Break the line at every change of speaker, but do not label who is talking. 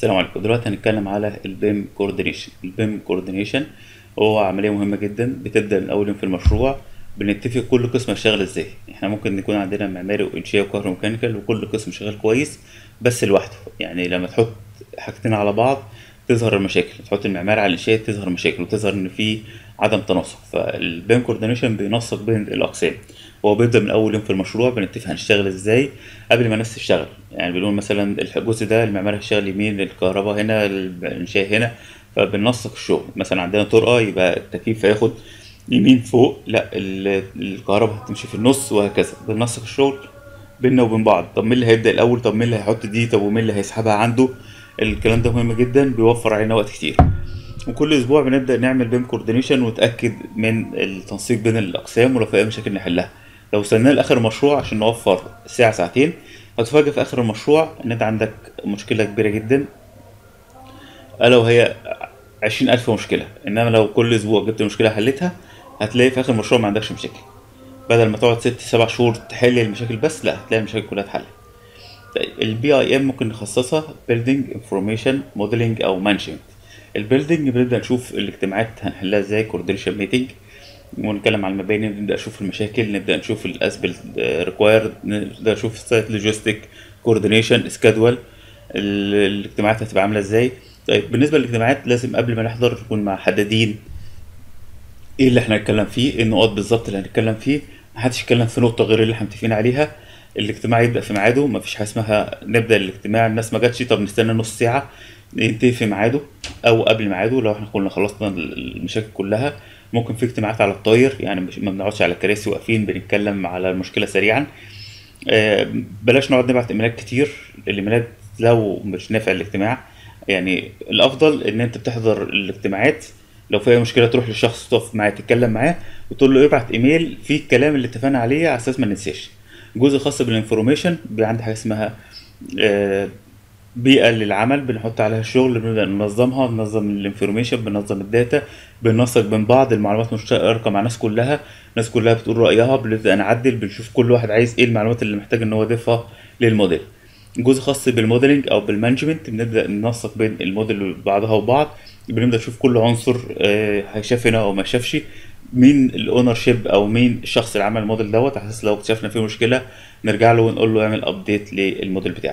السلام عليكم دلوقتي هنتكلم على البيم كوردينيشن البيم كوردينيشن هو عملية مهمة جدا بتبدأ من أول يوم في المشروع بنتفق كل قسم هيشتغل ازاي احنا ممكن يكون عندنا معماري وإنشائي وكهروميكانيكال وكل قسم شغال كويس بس لوحده يعني لما تحط حاجتين على بعض تظهر المشاكل تحط المعماري على الإنشائي تظهر مشاكل وتظهر إن في عدم تناسق فالبيم كوردينيشن بينسق بين الأقسام هو بيبدأ من أول يوم في المشروع بنتفق هنشتغل ازاي قبل ما الناس تشتغل يعني بنقول مثلا الجزء ده المعماري هيشتغل يمين الكهرباء هنا الإنشاء هنا فبننسق الشغل مثلا عندنا طرقة يبقى التكييف هياخد يمين فوق لا ال- الكهرباء هتمشي في النص وهكذا بننسق الشغل بينا وبين بعض طب مين اللي هيبدأ الأول طب مين اللي هيحط دي طب ومين اللي هيسحبها عنده الكلام ده مهم جدا بيوفر علينا وقت كتير وكل اسبوع بنبدا نعمل بيم كوردينيشن ونتاكد من التنسيق بين الاقسام ولو في اي مشاكل نحلها لو استنينا لاخر المشروع عشان نوفر ساعه ساعتين هتفاجئ في اخر المشروع ان انت عندك مشكله كبيره جدا الا وهي عشرين الف مشكله انما لو كل اسبوع جبت مشكله حلتها هتلاقي في اخر المشروع ما عندكش مشاكل بدل ما تقعد ست سبع شهور تحل المشاكل بس لا هتلاقي المشاكل كلها اتحلت طيب البي اي ام ممكن نخصصها بيلدينج انفورميشن موديلنج او مانجمنت البيلدينج بنبدا نشوف الاجتماعات هنحلها ازاي كوردينيشن ميتنج ونتكلم على المباني نبدا نشوف المشاكل نبدا نشوف الاسبل ريكوايرد نبدا نشوف السايت لوجيستيك كوردينيشن سكادول الاجتماعات هتبقى عامله ازاي طيب بالنسبه للاجتماعات لازم قبل ما نحضر نكون محددين ايه اللي احنا هنتكلم فيه ايه النقاط بالظبط اللي هنتكلم فيه محدش يتكلم في نقطه غير اللي احنا متفقين عليها الاجتماع يبدا في ميعاده مفيش حاجه اسمها نبدا الاجتماع الناس ما جاتش طب نستنى نص ساعه ينتهي في ميعاده او قبل ميعاده لو احنا كنا خلصنا المشاكل كلها ممكن في اجتماعات على الطاير يعني مش ما بنقعدش على الكراسي واقفين بنتكلم على المشكله سريعا آه، بلاش نقعد نبعت ايميلات كتير الايميلات لو مش نافع الاجتماع يعني الافضل ان انت بتحضر الاجتماعات لو في اي مشكله تروح للشخص تقف معاه تتكلم معاه وتقول له ابعت ايميل فيه الكلام اللي اتفقنا عليه على اساس ما ننساش جزء خاص بالانفورميشن بيبقى عندي حاجه اسمها آه، بيئة للعمل بنحط عليها الشغل بنبدأ ننظمها ننظم الانفورميشن بننظم الداتا بننسق بين بعض المعلومات مشتركة مع الناس كلها الناس كلها بتقول رأيها بنبدأ نعدل بنشوف كل واحد عايز ايه المعلومات اللي محتاج ان هو يضيفها للموديل جزء خاص بالموديلنج او بالمانجمنت بنبدأ ننسق بين الموديل بعضها وبعض بنبدأ نشوف كل عنصر آه، هيشاف هنا او ما شافش مين الاونر شيب او مين الشخص اللي عمل الموديل دوت على اساس لو اكتشفنا فيه مشكله نرجع له ونقول له اعمل ابديت للموديل بتاعك